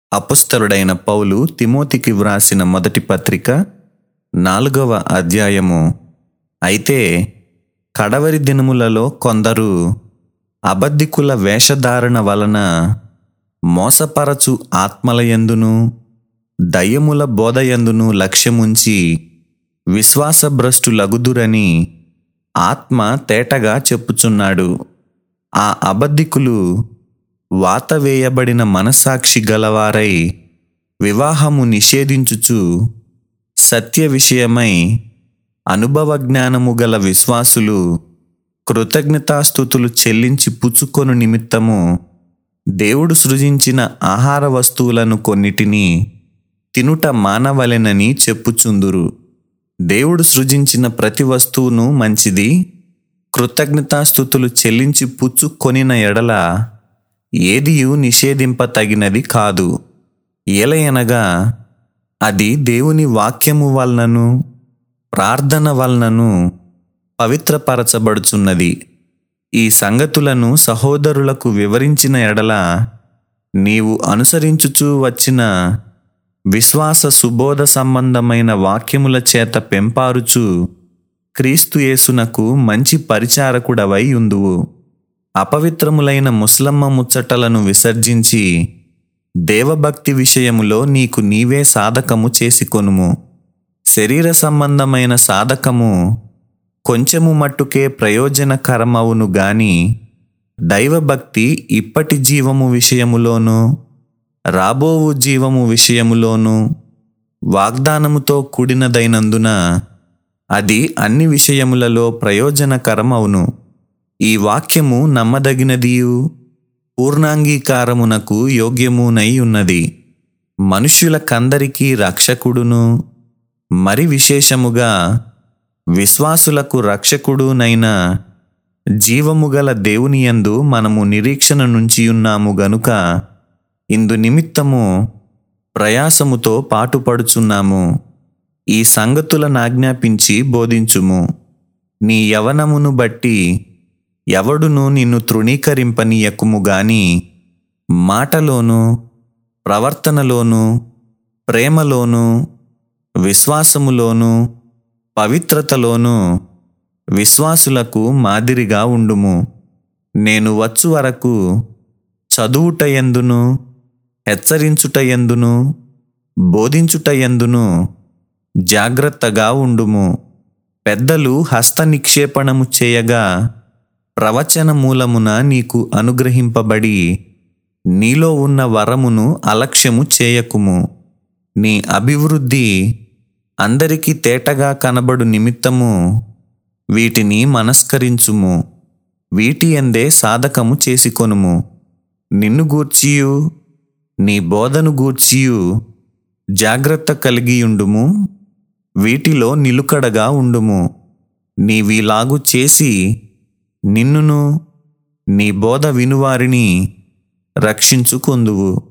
అపుస్తలుడైన పౌలు తిమోతికి వ్రాసిన మొదటి పత్రిక నాలుగవ అధ్యాయము అయితే కడవరి దినములలో కొందరు అబద్ధికుల వేషధారణ వలన మోసపరచు ఆత్మలయందును దయ్యముల బోధయందును లక్ష్యముంచి విశ్వాసభ్రష్టులగుదురని ఆత్మ తేటగా చెప్పుచున్నాడు ఆ అబద్ధికులు వాత వేయబడిన మనస్సాక్షి గలవారై వివాహము నిషేధించుచు సత్య విషయమై అనుభవ జ్ఞానము గల విశ్వాసులు కృతజ్ఞతాస్థుతులు చెల్లించి పుచ్చుకొను నిమిత్తము దేవుడు సృజించిన ఆహార వస్తువులను కొన్నిటిని తినుట మానవలెనని చెప్పుచుందురు దేవుడు సృజించిన ప్రతి వస్తువును మంచిది కృతజ్ఞతాస్థుతులు చెల్లించి పుచ్చుకొనిన ఎడల ఏదియు నిషేధింప తగినది కాదు ఏలయనగా అది దేవుని వాక్యము వలనను ప్రార్థన వలనను పవిత్రపరచబడుచున్నది ఈ సంగతులను సహోదరులకు వివరించిన ఎడల నీవు అనుసరించుచూ వచ్చిన విశ్వాస సుబోధ సంబంధమైన వాక్యముల చేత పెంపారుచు క్రీస్తు యేసునకు మంచి పరిచారకుడవై ఉందువు అపవిత్రములైన ముస్లమ్మ ముచ్చటలను విసర్జించి దేవభక్తి విషయములో నీకు నీవే సాధకము చేసుకొనుము శరీర సంబంధమైన సాధకము కొంచెము మట్టుకే ప్రయోజనకరమవును గాని దైవభక్తి ఇప్పటి జీవము విషయములోనూ రాబోవు జీవము విషయములోనూ వాగ్దానముతో కూడినదైనందున అది అన్ని విషయములలో ప్రయోజనకరమవును ఈ వాక్యము నమ్మదగినదియు పూర్ణాంగీకారమునకు యోగ్యమునై ఉన్నది మనుష్యులకందరికీ రక్షకుడును మరి విశేషముగా విశ్వాసులకు రక్షకుడునైన జీవము గల దేవునియందు మనము నిరీక్షణ నుంచి ఉన్నాము గనుక ఇందు నిమిత్తము ప్రయాసముతో పాటుపడుచున్నాము ఈ సంగతులను ఆజ్ఞాపించి బోధించుము నీ యవనమును బట్టి ఎవడును నిన్ను తృణీకరింపనీయకుము గాని మాటలోను ప్రవర్తనలోను ప్రేమలోను విశ్వాసములోను పవిత్రతలోను విశ్వాసులకు మాదిరిగా ఉండుము నేను వచ్చు వరకు చదువుట ఎందును హెచ్చరించుట ఎందును బోధించుట ఎందును జాగ్రత్తగా ఉండుము పెద్దలు హస్త నిక్షేపణము చేయగా ప్రవచన మూలమున నీకు అనుగ్రహింపబడి నీలో ఉన్న వరమును అలక్ష్యము చేయకుము నీ అభివృద్ధి అందరికీ తేటగా కనబడు నిమిత్తము వీటిని మనస్కరించుము వీటి ఎందే సాధకము చేసుకొనుము నిన్ను గూర్చియు నీ బోధను గూర్చియు జాగ్రత్త కలిగియుండుము వీటిలో నిలుకడగా ఉండుము నీవిలాగు చేసి నిన్నును నీ బోధ వినువారిని రక్షించుకొందువు